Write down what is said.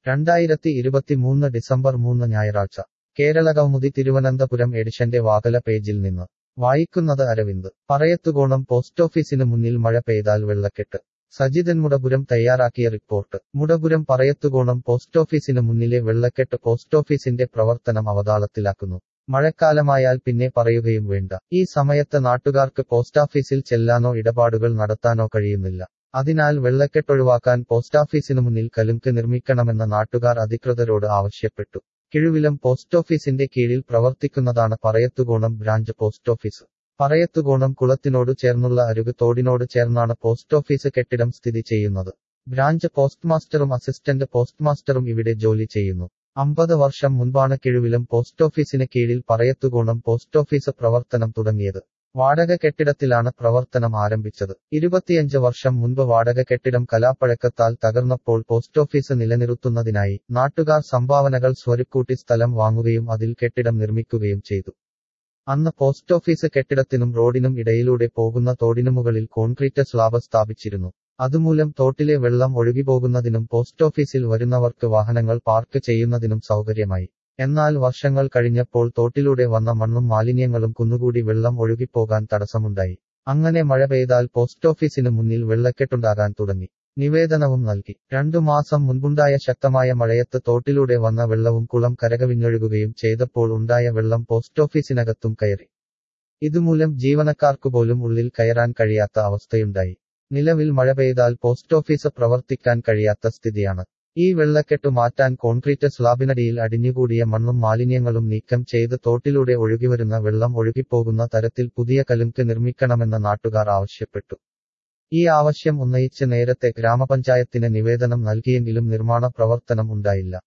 രണ്ടായിരത്തി ഇരുപത്തിമൂന്ന് ഡിസംബർ മൂന്ന് ഞായറാഴ്ച കേരളകൗമുദി തിരുവനന്തപുരം എഡിഷന്റെ വാകല പേജിൽ നിന്ന് വായിക്കുന്നത് അരവിന്ദ് പറയത്തുകോണം പോസ്റ്റ് ഓഫീസിന് മുന്നിൽ മഴ പെയ്താൽ വെള്ളക്കെട്ട് സജിതൻ മുടപുരം തയ്യാറാക്കിയ റിപ്പോർട്ട് മുടപുരം പറയത്തുകോണം പോസ്റ്റ് ഓഫീസിന് മുന്നിലെ വെള്ളക്കെട്ട് പോസ്റ്റ് ഓഫീസിന്റെ പ്രവർത്തനം അവതാളത്തിലാക്കുന്നു മഴക്കാലമായാൽ പിന്നെ പറയുകയും വേണ്ട ഈ സമയത്ത് നാട്ടുകാർക്ക് പോസ്റ്റാഫീസിൽ ചെല്ലാനോ ഇടപാടുകൾ നടത്താനോ കഴിയുന്നില്ല അതിനാൽ വെള്ളക്കെട്ടൊഴിവാക്കാൻ പോസ്റ്റാഫീസിനു മുന്നിൽ കലുങ്ക് നിർമ്മിക്കണമെന്ന് നാട്ടുകാർ അധികൃതരോട് ആവശ്യപ്പെട്ടു കിഴുവിലം പോസ്റ്റ് ഓഫീസിന്റെ കീഴിൽ പ്രവർത്തിക്കുന്നതാണ് Parayathukonam branch post office Parayathukonam കുളത്തിനോട് ചേർന്നുള്ള അരുക് തോടിനോട് ചേർന്നാണ് പോസ്റ്റ് ഓഫീസ് കെട്ടിടം സ്ഥിതി ചെയ്യുന്നത് ബ്രാഞ്ച് പോസ്റ്റ്മാസ്റ്ററും അസിസ്റ്റന്റ് പോസ്റ്റ്മാസ്റ്ററും ഇവിടെ ജോലി ചെയ്യുന്നു അമ്പത് വർഷം മുൻപാണ് കിഴുവിലം പോസ്റ്റ് ഓഫീസിന് കീഴിൽ പറയത്തുകോണം പോസ്റ്റ് ഓഫീസ് പ്രവർത്തനം തുടങ്ങിയത് വാടക കെട്ടിടത്തിലാണ് പ്രവർത്തനം ആരംഭിച്ചത് ഇരുപത്തിയഞ്ച് വർഷം മുൻപ് വാടക കെട്ടിടം കലാപ്പഴക്കത്താൽ തകർന്നപ്പോൾ പോസ്റ്റ് ഓഫീസ് നിലനിർത്തുന്നതിനായി നാട്ടുകാർ സംഭാവനകൾ സ്വരുക്കൂട്ടി സ്ഥലം വാങ്ങുകയും അതിൽ കെട്ടിടം നിർമ്മിക്കുകയും ചെയ്തു അന്ന് പോസ്റ്റ് ഓഫീസ് കെട്ടിടത്തിനും റോഡിനും ഇടയിലൂടെ പോകുന്ന തോടിനുമുകളിൽ കോൺക്രീറ്റ് സ്ലാബ് സ്ഥാപിച്ചിരുന്നു അതുമൂലം തോട്ടിലെ വെള്ളം ഒഴുകിപ്പോകുന്നതിനും പോസ്റ്റ് ഓഫീസിൽ വരുന്നവർക്ക് വാഹനങ്ങൾ പാർക്ക് ചെയ്യുന്നതിനും സൗകര്യമായി എന്നാൽ വർഷങ്ങൾ കഴിഞ്ഞപ്പോൾ തോട്ടിലൂടെ വന്ന മണ്ണും മാലിന്യങ്ങളും കുന്നുകൂടി വെള്ളം ഒഴുകിപ്പോകാൻ തടസ്സമുണ്ടായി അങ്ങനെ മഴ പെയ്താൽ പോസ്റ്റ് ഓഫീസിന് മുന്നിൽ വെള്ളക്കെട്ടുണ്ടാകാൻ തുടങ്ങി നിവേദനവും നൽകി രണ്ടു മാസം മുൻപുണ്ടായ ശക്തമായ മഴയത്ത് തോട്ടിലൂടെ വന്ന വെള്ളവും കുളം കരകവിഞ്ഞൊഴുകുകയും ചെയ്തപ്പോൾ ഉണ്ടായ വെള്ളം പോസ്റ്റ് ഓഫീസിനകത്തും കയറി ഇതുമൂലം ജീവനക്കാർക്കുപോലും ഉള്ളിൽ കയറാൻ കഴിയാത്ത അവസ്ഥയുണ്ടായി നിലവിൽ മഴ പെയ്താൽ പോസ്റ്റ് ഓഫീസ് പ്രവർത്തിക്കാൻ കഴിയാത്ത സ്ഥിതിയാണ് ഈ വെള്ളക്കെട്ടു മാറ്റാൻ കോൺക്രീറ്റ് സ്ലാബിനടിയിൽ അടിഞ്ഞുകൂടിയ മണ്ണും മാലിന്യങ്ങളും നീക്കം ചെയ്ത് തോട്ടിലൂടെ ഒഴുകിവരുന്ന വെള്ളം ഒഴുകിപ്പോകുന്ന തരത്തിൽ പുതിയ കലുങ്ക് നിർമ്മിക്കണമെന്ന് നാട്ടുകാർ ആവശ്യപ്പെട്ടു ഈ ആവശ്യം ഉന്നയിച്ച് നേരത്തെ ഗ്രാമപഞ്ചായത്തിന് നിവേദനം നൽകിയെങ്കിലും നിർമ്മാണ പ്രവർത്തനം ഉണ്ടായില്ല